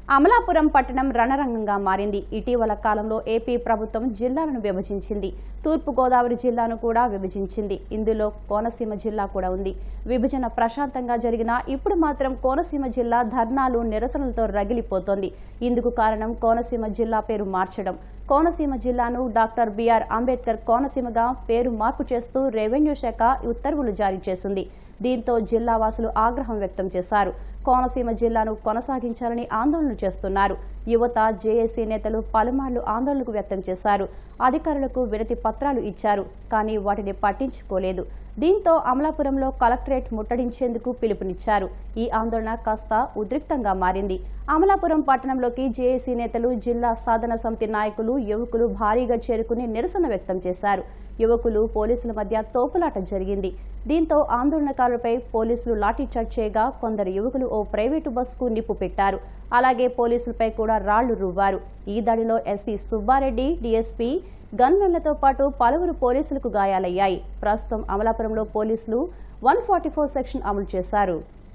అమలాపురం పట్టణం రణరంగంగా మారింది ఇటీవల కాలంలో ఏపీ ప్రభుత్వం జిల్లాలను విభజించింది తూర్పు గోదావరి జిల్లాను కూడా విభజించింది ఇందులో కోనసీమ జిల్లా కూడా ఉంది విభజన ప్రశాంతంగా జరిగినా ఇప్పుడు మాత్రం కోనసీమ జిల్లా ధర్నాలు నిరసనలతో రగిలిపోతోంది ఇందుకు కారణం కోనసీమ జిల్లా పేరు మార్చడం కోనసీమ జిల్లాను డాక్టర్ బిఆర్ అంబేద్కర్ కోనసీమగా పేరు మార్పు చేస్తూ రెవెన్యూ శాఖ ఉత్తర్వులు జారీ చేసింది దీంతో జిల్లా వాసులు ఆగ్రహం వ్యక్తం చేశారు కోనసీమ జిల్లాను కొనసాగించాలని ఆందోళనలు చేస్తున్నారు యువత జేఏసీ నేతలు పలుమార్లు ఆందోళనకు వ్యక్తం చేశారు అధికారులకు వినతి పత్రాలు ఇచ్చారు కానీ వాటిని పట్టించుకోలేదు దీంతో అమలాపురంలో కలెక్టరేట్ ముట్టడించేందుకు పిలుపునిచ్చారు ఈ ఆందోళన కాస్త ఉద్రిక్తంగా మారింది అమలాపురం పట్టణంలోకి జేఏసీ నేతలు జిల్లా సాధన సమితి నాయకులు యువకులు భారీగా చేరుకుని నిరసన వ్యక్తం చేశారు యువకులు పోలీసుల మధ్య తోపులాట జరిగింది దీంతో ఆందోళనకారులపై పోలీసులు లాఠీచార్జ్ చేయగా కొందరు యువకులు ఓ ప్రైవేటు బస్సుకు నిప్పు పెట్టారు అలాగే పోలీసులపై కూడా రాళ్లు రువ్వారు ఈ దాడిలో ఎస్సీ సుబ్బారెడ్డి డీఎస్పీ గన్మెన్లతో పాటు పలువురు పోలీసులకు గాయాలయ్యాయి ప్రస్తుతం అమలాపురంలో పోలీసులు వన్ సెక్షన్ అమలు చేశారు